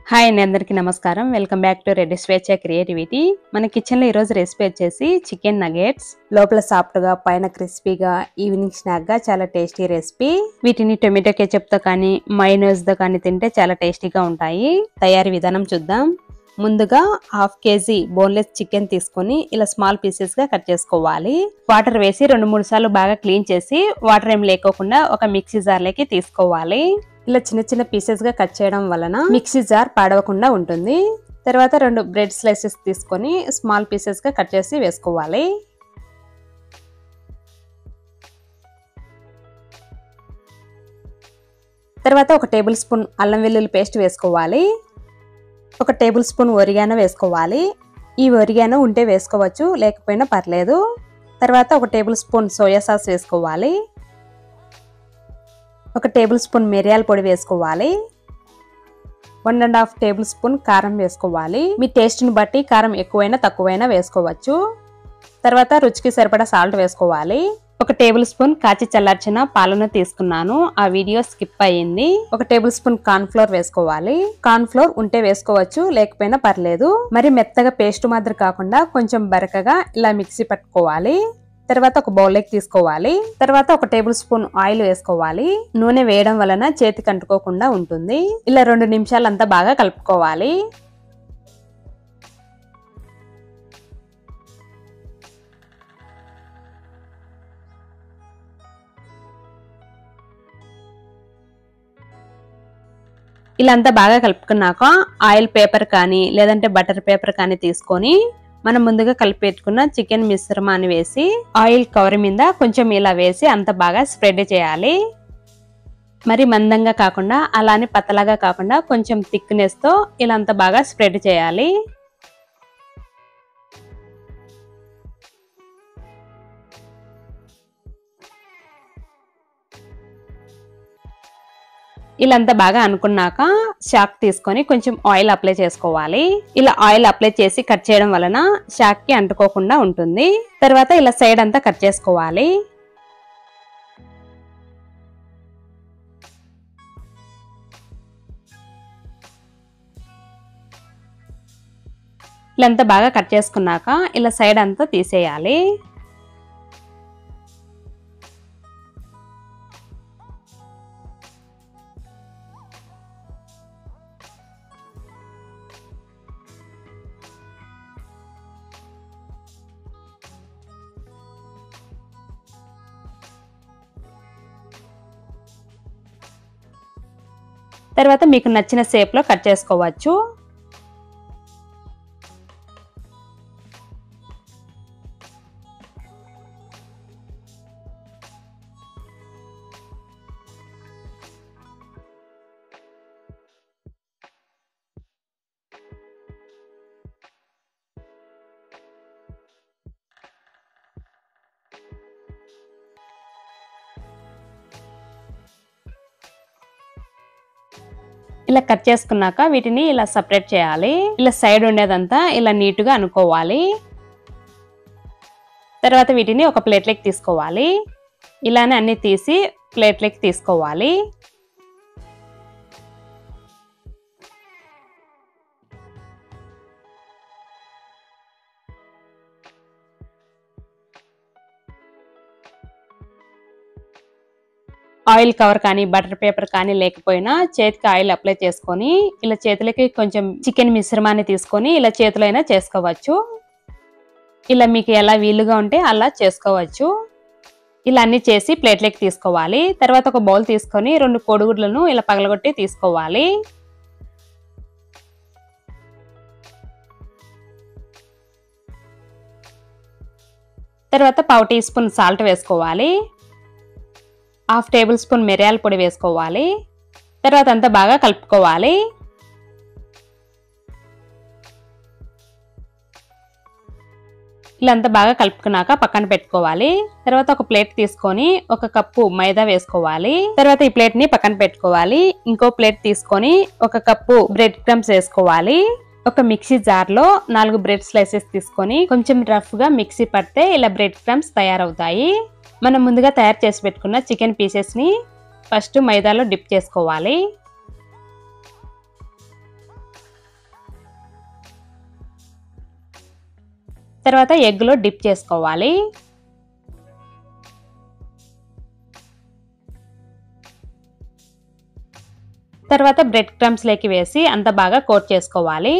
hi అండి అందరికీ నమస్కారం వెల్కమ్ బ్యాక్ టు రెడ్డి స్వేచ్ఛ క్రియేటివిటీ మన కిచెన్లో ఈరోజు రెసిపీ వచ్చేసి చికెన్ నగెట్స్ లోపల సాఫ్ట్గా పైన క్రిస్పీగా ఈవినింగ్ స్నాక్గా చాలా టేస్టీ రెసిపీ వీటిని టొమాటో కెచప్తో కానీ మైనోస్తో కానీ తింటే చాలా టేస్టీగా ఉంటాయి తయారీ విధానం చూద్దాం ముందుగా హాఫ్ కేజీ బోన్లెస్ చికెన్ తీసుకొని ఇలా స్మాల్ పీసెస్ గా కట్ చేసుకోవాలి వాటర్ వేసి రెండు మూడు సార్లు బాగా క్లీన్ చేసి వాటర్ ఏం లేకోకుండా ఒక మిక్సీ జార్లోకి తీసుకోవాలి ఇలా చిన్న చిన్న పీసెస్ గా కట్ చేయడం వలన మిక్సీ జార్ పాడవకుండా ఉంటుంది తర్వాత రెండు బ్రెడ్ స్లైసెస్ తీసుకొని స్మాల్ పీసెస్ గా కట్ చేసి వేసుకోవాలి తర్వాత ఒక టేబుల్ స్పూన్ అల్లం వెల్లుల్లి పేస్ట్ వేసుకోవాలి ఒక టేబుల్ స్పూన్ ఒరిగానో వేసుకోవాలి ఈ ఒరిగానో ఉంటే వేసుకోవచ్చు లేకపోయినా పర్లేదు తర్వాత ఒక టేబుల్ స్పూన్ సోయా సాస్ వేసుకోవాలి ఒక టేబుల్ స్పూన్ మిరియాల పొడి వేసుకోవాలి one and half tablespoon కారం వేసుకోవాలి మీ టేస్ట్ని బట్టి కారం ఎక్కువైనా తక్కువైనా వేసుకోవచ్చు తర్వాత రుచికి సరిపడా సాల్ట్ వేసుకోవాలి ఒక టేబుల్ స్పూన్ కాచి చల్లార్చిన పాలను తీసుకున్నాను ఆ వీడియో స్కిప్ అయ్యింది ఒక టేబుల్ స్పూన్ కార్న్ ఫ్లోర్ వేసుకోవాలి కార్న్ ఫ్లోర్ ఉంటే వేసుకోవచ్చు లేకపోయినా పర్లేదు మరి మెత్తగా పేస్ట్ మాదిరి కాకుండా కొంచెం బరకగా ఇలా మిక్సీ పట్టుకోవాలి తర్వాత ఒక బౌల్లోకి తీసుకోవాలి తర్వాత ఒక టేబుల్ స్పూన్ ఆయిల్ వేసుకోవాలి నూనె వేయడం వలన చేతికి అంటుకోకుండా ఉంటుంది ఇలా రెండు నిమిషాలు అంతా బాగా కలుపుకోవాలి ఇలా అంతా బాగా కలుపుకున్నాక ఆయిల్ పేపర్ కానీ లేదంటే బటర్ పేపర్ కానీ తీసుకొని మనం ముందుగా కలిపి పెట్టుకున్న చికెన్ మిశ్రమాన్ని వేసి ఆయిల్ కవర్ మీద కొంచెం ఇలా వేసి అంత బాగా స్ప్రెడ్ చేయాలి మరి మందంగా కాకుండా అలానే పతలాగా కాకుండా కొంచెం థిక్నెస్తో ఇలా అంత బాగా స్ప్రెడ్ చేయాలి ఇలాంతా బాగా అనుకున్నాక షాక్ తీసుకొని కొంచెం ఆయిల్ అప్లై చేసుకోవాలి ఇలా ఆయిల్ అప్లై చేసి కట్ చేయడం వలన షాక్ కి అంటుకోకుండా ఉంటుంది తర్వాత ఇలా సైడ్ అంతా కట్ చేసుకోవాలి ఇలా బాగా కట్ చేసుకున్నాక ఇలా సైడ్ అంతా తీసేయాలి తర్వాత మీకు నచ్చిన షేప్లో కట్ చేసుకోవచ్చు ఇలా కట్ చేసుకున్నాక వీటిని ఇలా సపరేట్ చేయాలి ఇలా సైడ్ ఉండేదంతా ఇలా నీట్గా అనుకోవాలి తర్వాత వీటిని ఒక ప్లేట్లోకి తీసుకోవాలి ఇలానే అన్ని తీసి ప్లేట్లోకి తీసుకోవాలి ఆయిల్ కవర్ కానీ బటర్ పేపర్ కానీ లేకపోయినా చేతికి ఆయిల్ అప్లై చేసుకొని ఇలా చేతులకి కొంచెం చికెన్ మిశ్రమాన్ని తీసుకొని ఇలా చేతులైనా చేసుకోవచ్చు ఇలా మీకు ఎలా వీలుగా ఉంటే అలా చేసుకోవచ్చు ఇలా అన్ని చేసి ప్లేట్లోకి తీసుకోవాలి తర్వాత ఒక బౌల్ తీసుకొని రెండు కోడిగుడ్లను ఇలా పగలగొట్టి తీసుకోవాలి తర్వాత పావు టీ స్పూన్ సాల్ట్ వేసుకోవాలి హాఫ్ టేబుల్ స్పూన్ మిరియాల పొడి వేసుకోవాలి తర్వాత అంతా బాగా కలుపుకోవాలి ఇలా అంతా బాగా కలుపుకున్నాక పక్కన పెట్టుకోవాలి తర్వాత ఒక ప్లేట్ తీసుకొని ఒక కప్పు మైదా వేసుకోవాలి తర్వాత ఈ ప్లేట్ ని పక్కన పెట్టుకోవాలి ఇంకో ప్లేట్ తీసుకొని ఒక కప్పు బ్రెడ్ క్రమ్స్ వేసుకోవాలి ఒక మిక్సీ జార్ లో నాలుగు బ్రెడ్ స్లైసెస్ తీసుకొని కొంచెం రఫ్ గా మిక్సీ పడితే ఇలా బ్రెడ్ క్రమ్స్ తయారవుతాయి మనం ముందుగా తయారు చేసి పెట్టుకున్న చికెన్ పీసెస్ని ఫస్ట్ మైదాలో డిప్ చేసుకోవాలి తర్వాత ఎగ్లో డిప్ చేసుకోవాలి తర్వాత బ్రెడ్ క్రమ్స్ లేకి వేసి అంత బాగా కోట్ చేసుకోవాలి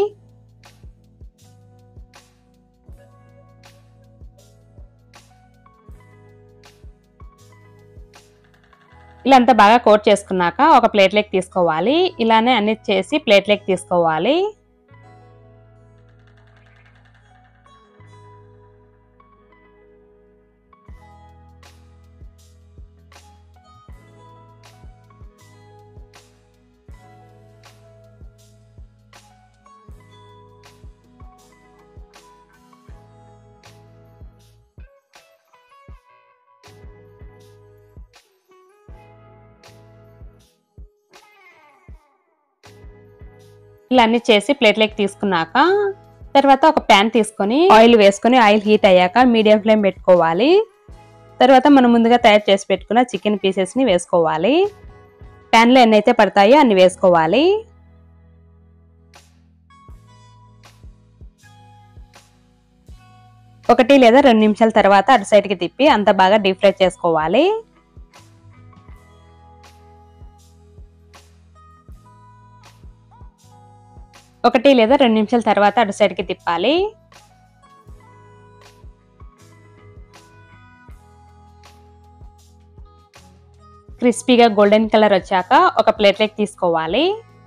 ఇలా అంతా బాగా కోట్ చేసుకున్నాక ఒక ప్లేట్లోకి తీసుకోవాలి ఇలానే అన్ని చేసి ప్లేట్లోకి తీసుకోవాలి ఇలా అన్ని చేసి ప్లేట్లోకి తీసుకున్నాక తర్వాత ఒక ప్యాన్ తీసుకొని ఆయిల్ వేసుకొని ఆయిల్ హీట్ అయ్యాక మీడియం ఫ్లేమ్ పెట్టుకోవాలి తర్వాత మనం ముందుగా తయారు చేసి పెట్టుకున్న చికెన్ పీసెస్ని వేసుకోవాలి ప్యాన్లో ఎన్నైతే పడతాయో అన్ని వేసుకోవాలి ఒకటి లేదా రెండు నిమిషాల తర్వాత అటు సైడ్కి తిప్పి అంత బాగా డీప్ ఫ్రై చేసుకోవాలి ఒకటి లేదా రెండు నిమిషాల తర్వాత అటు సైడ్కి తిప్పాలి క్రిస్పీగా గోల్డెన్ కలర్ వచ్చాక ఒక ప్లేట్లోకి తీసుకోవాలి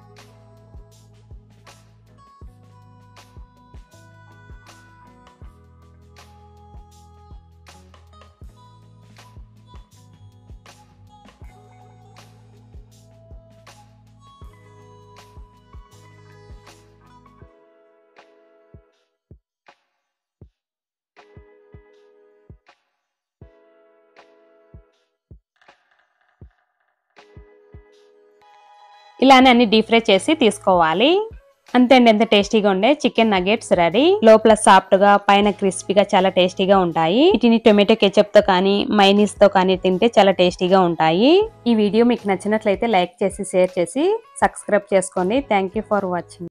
ఇలానే అన్ని డీప్ ఫ్రై చేసి తీసుకోవాలి అంతే అండి ఎంత టేస్టీగా ఉండే చికెన్ నగెట్స్ రెడీ లోపల సాఫ్ట్ గా పైన క్రిస్పీగా చాలా టేస్టీగా ఉంటాయి వీటిని టొమాటో కెచప్ తో కానీ మైనీస్ తో కానీ తింటే చాలా టేస్టీగా ఉంటాయి ఈ వీడియో మీకు నచ్చినట్లయితే లైక్ చేసి షేర్ చేసి సబ్స్క్రైబ్ చేసుకోండి థ్యాంక్ ఫర్ వాచింగ్